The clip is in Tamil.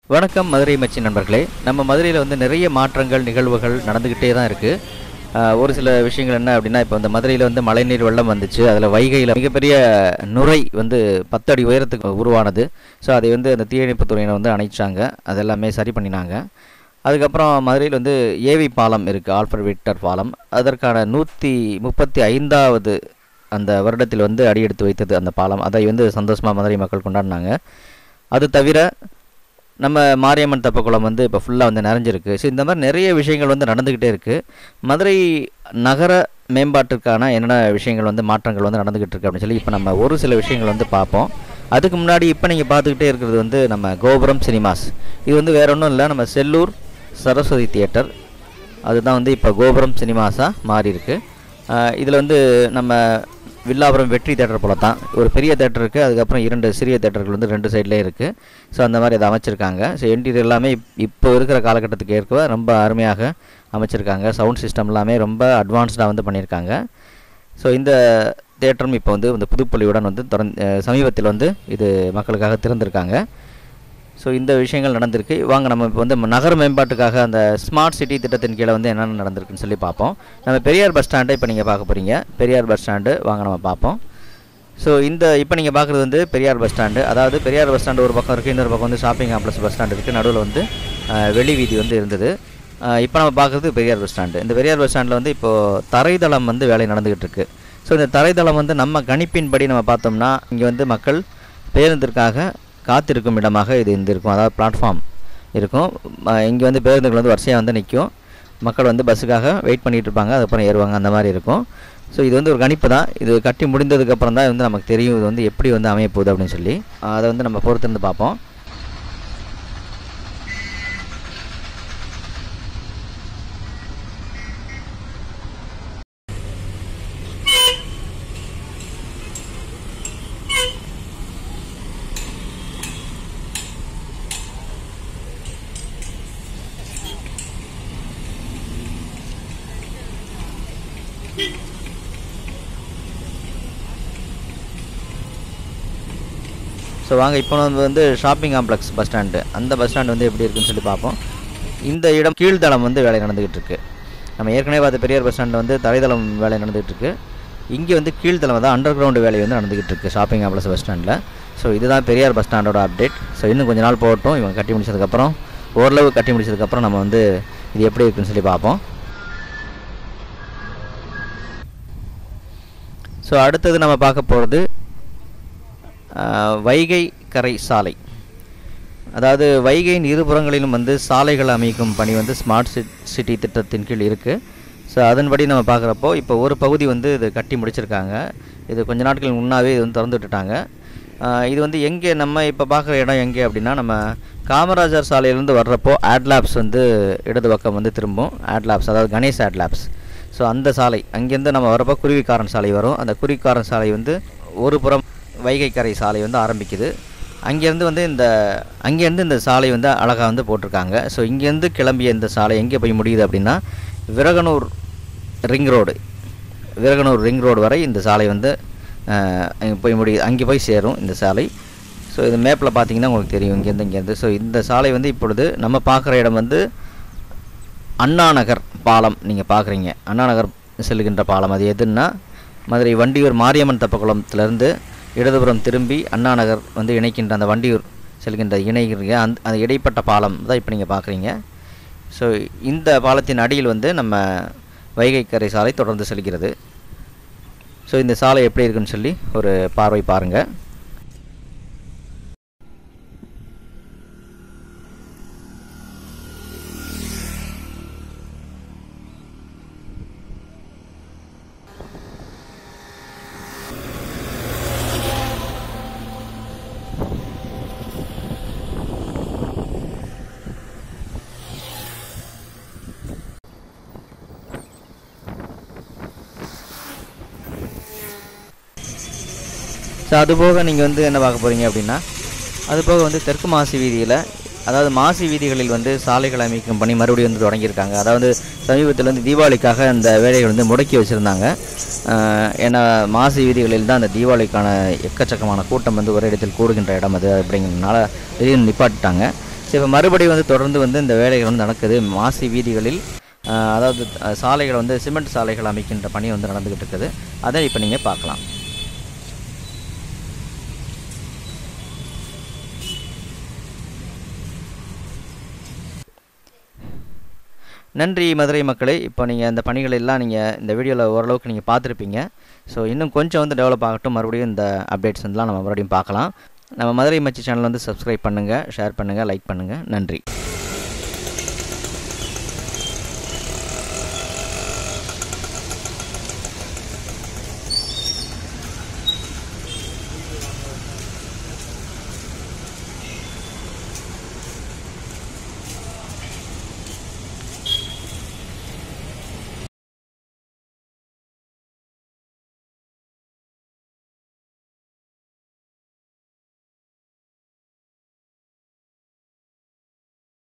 வணக்கம் மதுரை மச்சி நண்பர்களே நம்ம மதுரையில் வந்து நிறைய மாற்றங்கள் நிகழ்வுகள் நடந்துக்கிட்டே தான் இருக்குது ஒரு சில விஷயங்கள் என்ன அப்படின்னா இப்போ இந்த மதுரையில் வந்து மழைநீர் வெள்ளம் வந்துச்சு அதில் வைகையில் மிகப்பெரிய நுரை வந்து பத்து அடி உயரத்துக்கு உருவானது ஸோ அதை வந்து அந்த தீயணைப்புத் துறையினர் வந்து அணைச்சாங்க அதெல்லாமே சரி பண்ணினாங்க அதுக்கப்புறம் மதுரையில் வந்து ஏவி பாலம் இருக்குது ஆல்ஃபர் விக்டர் பாலம் அதற்கான நூற்றி முப்பத்தி ஐந்தாவது அந்த வருடத்தில் வந்து அடியெடுத்து வைத்தது அந்த பாலம் அதை வந்து சந்தோஷமாக மதுரை மக்கள் கொண்டாடினாங்க அது தவிர நம்ம மாரியம்மன் தெப்பக்குளம் வந்து இப்போ ஃபுல்லாக வந்து நிறைஞ்சிருக்கு ஸோ இந்த மாதிரி நிறைய விஷயங்கள் வந்து நடந்துக்கிட்டே இருக்குது மதுரை நகர மேம்பாட்டிற்கான என்னென்ன விஷயங்கள் வந்து மாற்றங்கள் வந்து நடந்துக்கிட்டு இருக்கு அப்படின்னு சொல்லி இப்போ நம்ம ஒரு சில விஷயங்கள் வந்து பார்ப்போம் அதுக்கு முன்னாடி இப்போ நீங்கள் பார்த்துக்கிட்டே இருக்கிறது வந்து நம்ம கோபுரம் சினிமாஸ் இது வந்து வேற ஒன்றும் இல்லை நம்ம செல்லூர் சரஸ்வதி தியேட்டர் அதுதான் வந்து இப்போ கோபுரம் சினிமாஸாக மாறி இருக்கு இதில் வந்து நம்ம வில்லாபுரம் வெற்றி தேட்டர் போல தான் ஒரு பெரிய தேட்டர் இருக்குது அதுக்கப்புறம் இரண்டு சிறிய தேட்டர்கள் வந்து ரெண்டு சைட்லேயே இருக்குது ஸோ அந்த மாதிரி அதை அமைச்சிருக்காங்க ஸோ இன்டீரியர் எல்லாமே இப்- இப்போ இருக்கிற காலகட்டத்துக்கு ஏற்ப ரொம்ப அருமையாக அமைச்சிருக்காங்க சவுண்ட் சிஸ்டம் எல்லாமே ரொம்ப அட்வான்ஸ்டாக வந்து பண்ணியிருக்காங்க ஸோ இந்த தேட்டரும் இப்போ வந்து இந்த புதுப்பள்ளியுடன் வந்து திறந்து சமீபத்தில் வந்து இது மக்களுக்காக திறந்திருக்காங்க ஸோ இந்த விஷயங்கள் நடந்திருக்கு வாங்க நம்ம இப்போ வந்து நகர மேம்பாட்டுக்காக அந்த ஸ்மார்ட் சிட்டி திட்டத்தின் கீழே வந்து என்னென்ன நடந்திருக்குன்னு சொல்லி பார்ப்போம் நம்ம பெரியார் பஸ் ஸ்டாண்டை இப்போ நீங்கள் பார்க்க போகிறீங்க பெரியார் பஸ் ஸ்டாண்டு வாங்க நம்ம பார்ப்போம் ஸோ இந்த இப்போ நீங்கள் பார்க்குறது வந்து பெரியார் பஸ் ஸ்டாண்டு அதாவது பெரியார் பஸ் ஸ்டாண்டு ஒரு பக்கம் இருக்குது இன்னொரு பக்கம் வந்து ஷாப்பிங் காம்ப்ளெக்ஸ் பஸ் ஸ்டாண்டு இருக்குது நடுவில் வந்து அஹ், வெளி வீதி வந்து இருந்தது இப்போ நம்ம பார்க்குறது பெரியார் பஸ் ஸ்டாண்டு இந்த பெரியார் பஸ் ஸ்டாண்டில் வந்து இப்போது தரைதளம் வந்து வேலை நடந்துக்கிட்டு இருக்கு ஸோ இந்த தரைதளம் வந்து நம்ம கணிப்பின்படி நம்ம பார்த்தோம்னா இங்கே வந்து மக்கள் பேருந்திற்காக காத்திருக்கும் இடமாக இது இந்த இருக்கும் அதாவது பிளாட்ஃபார்ம் இருக்கும் இங்கே வந்து பேருந்துகள் வந்து வரிசையாக வந்து நிற்கும் மக்கள் வந்து பஸ்ஸுக்காக வெயிட் பண்ணிட்டு இருப்பாங்க அதுக்கப்புறம் ஏறுவாங்க அந்த மாதிரி இருக்கும் ஸோ இது வந்து ஒரு கணிப்பு தான் இது கட்டி முடிந்ததுக்கப்புறம் தான் வந்து நமக்கு தெரியும் இது வந்து எப்படி வந்து அமைய போகுது அப்படின்னு சொல்லி அதை வந்து நம்ம பொறுத்திருந்து பார்ப்போம் ஸோ வாங்க இப்போ நம்ம வந்து ஷாப்பிங் காம்ப்ளெக்ஸ் பஸ் ஸ்டாண்டு அந்த பஸ் ஸ்டாண்டு வந்து எப்படி இருக்குன்னு சொல்லி பார்ப்போம் இந்த இடம் கீழ்தளம் வந்து வேலை நடந்துகிட்டு இருக்கு நம்ம ஏற்கனவே பார்த்த பெரியார் பஸ் ஸ்டாண்டு வந்து தரைதளம் வேலை நடந்துகிட்டு இருக்கு இங்கே வந்து கீழ்தளம் தான் அண்டர் கிரவுண்டு வேலை வந்து நடந்துகிட்டு இருக்கு ஷாப்பிங் காம்ப்ளெக்ஸ் பஸ் ஸ்டாண்டில் ஸோ இதுதான் பெரியார் பஸ் ஸ்டாண்டோட அப்டேட் ஸோ இன்னும் கொஞ்ச நாள் போகட்டும் இவங்க கட்டி முடிச்சதுக்கப்புறம் ஓரளவு கட்டி முடிச்சதுக்கப்புறம் நம்ம வந்து இது எப்படி இருக்குன்னு சொல்லி பார்ப்போம் ஸோ அடுத்தது நம்ம பார்க்க போகிறது வைகை கரை சாலை அதாவது வைகையின் இருபுறங்களிலும் வந்து சாலைகள் அமைக்கும் பணி வந்து ஸ்மார்ட் சிட் சிட்டி திட்டத்தின் கீழ் இருக்குது ஸோ அதன்படி நம்ம பார்க்குறப்போ இப்போ ஒரு பகுதி வந்து இது கட்டி முடிச்சிருக்காங்க இது கொஞ்ச நாட்கள் முன்னாவே இது வந்து திறந்து விட்டுட்டாங்க ஆஹ் இது வந்து எங்கே நம்ம இப்போ பார்க்குற இடம் எங்கே அப்படின்னா நம்ம காமராஜர் சாலையிலேருந்து வர்றப்போ ஆட்லாப்ஸ் வந்து இடது பக்கம் வந்து திரும்பும் ஆட்லாப்ஸ் அதாவது கணேஷ் ஆட்லாப்ஸ் ஸோ அந்த சாலை அங்கேருந்து நம்ம வரப்போ குருவிக்காரன் சாலை வரும் அந்த குருவிக்காரன் சாலை வந்து ஒரு புறம் வைகைக்கரை சாலை வந்து ஆரம்பிக்குது அங்கேருந்து வந்து இந்த அங்கேருந்து இந்த சாலை வந்து அழகாக வந்து போட்டிருக்காங்க ஸோ இங்கேருந்து கிளம்பிய இந்த சாலை எங்கே போய் முடியுது அப்படின்னா Viraganur ring road Viraganur ring road வரை இந்த சாலை வந்து அஹ், அங்க போய் முடியுது அங்கே போய் சேரும் இந்த சாலை ஸோ இது மேப்பில் பார்த்தீங்கன்னா உங்களுக்கு தெரியும் இங்கேருந்து இங்கேருந்து ஸோ இந்த சாலை வந்து இப்பொழுது நம்ம பார்க்குற இடம் வந்து அண்ணா நகர் பாலம் நீங்கள் பார்க்குறீங்க அண்ணா நகர் செல்லுகின்ற பாலம் அது எதுன்னா மதுரை வண்டியூர் மாரியம்மன் தெப்பக்குளத்துலேருந்து இடதுபுறம் திரும்பி அண்ணா நகர் வந்து இணைக்கின்ற அந்த வண்டியூர் செல்கின்ற இணைகிற அந்த அந்த இடைப்பட்ட பாலம் தான் இப்போ நீங்கள் பார்க்குறீங்க ஸோ இந்த பாலத்தின் அடியில் வந்து நம்ம வைகைக்கரை சாலை தொடர்ந்து செல்கிறது ஸோ இந்த சாலை எப்படி இருக்குன்னு சொல்லி ஒரு பார்வை பாருங்கள் ஸோ அது போக நீங்கள் வந்து என்ன பார்க்க போகிறீங்க அப்படின்னா அது போக வந்து தெற்கு மாசி வீதியில் அதாவது மாசி வீதிகளில் வந்து சாலைகள் அமைக்கும் பணி மறுபடியும் வந்து தொடங்கியிருக்காங்க அதாவது சமீபத்தில் வந்து தீபாவளிக்காக அந்த வேலைகள் வந்து முடக்கி வச்சுருந்தாங்க ஏன்னா மாசி வீதிகளில் தான் அந்த தீபாவளிக்கான எக்கச்சக்கமான கூட்டம் வந்து ஒரு இடத்தில் கூடுகின்ற இடம் அது அப்படிங்கிறதுனால திடீர்னு நிப்பாட்டிட்டாங்க சரி இப்போ மறுபடியும் வந்து தொடர்ந்து வந்து இந்த வேலைகள் வந்து நடக்குது மாசி வீதிகளில் ஆஹ், அதாவது அஹ், சாலைகளை வந்து சிமெண்ட் சாலைகள் அமைக்கின்ற பணி வந்து நடந்துக்கிட்டு இருக்குது அதை இப்போ நீங்கள் பார்க்கலாம் நன்றி மதுரை மக்களே இப்போ நீங்கள் இந்த பணிகள் எல்லாம் நீங்கள் இந்த வீடியோவில் ஓரளவுக்கு நீங்கள் பார்த்துருப்பீங்க ஸோ இன்னும் கொஞ்சம் வந்து டெவலப் ஆகட்டும் மறுபடியும் இந்த அப்டேட்ஸ் வந்துலாம் நம்ம மறுபடியும் பார்க்கலாம் நம்ம மதுரை மச்சி சேனல் வந்து சப்ஸ்கிரைப் பண்ணுங்கள் ஷேர் பண்ணுங்கள் லைக் பண்ணுங்கள் நன்றி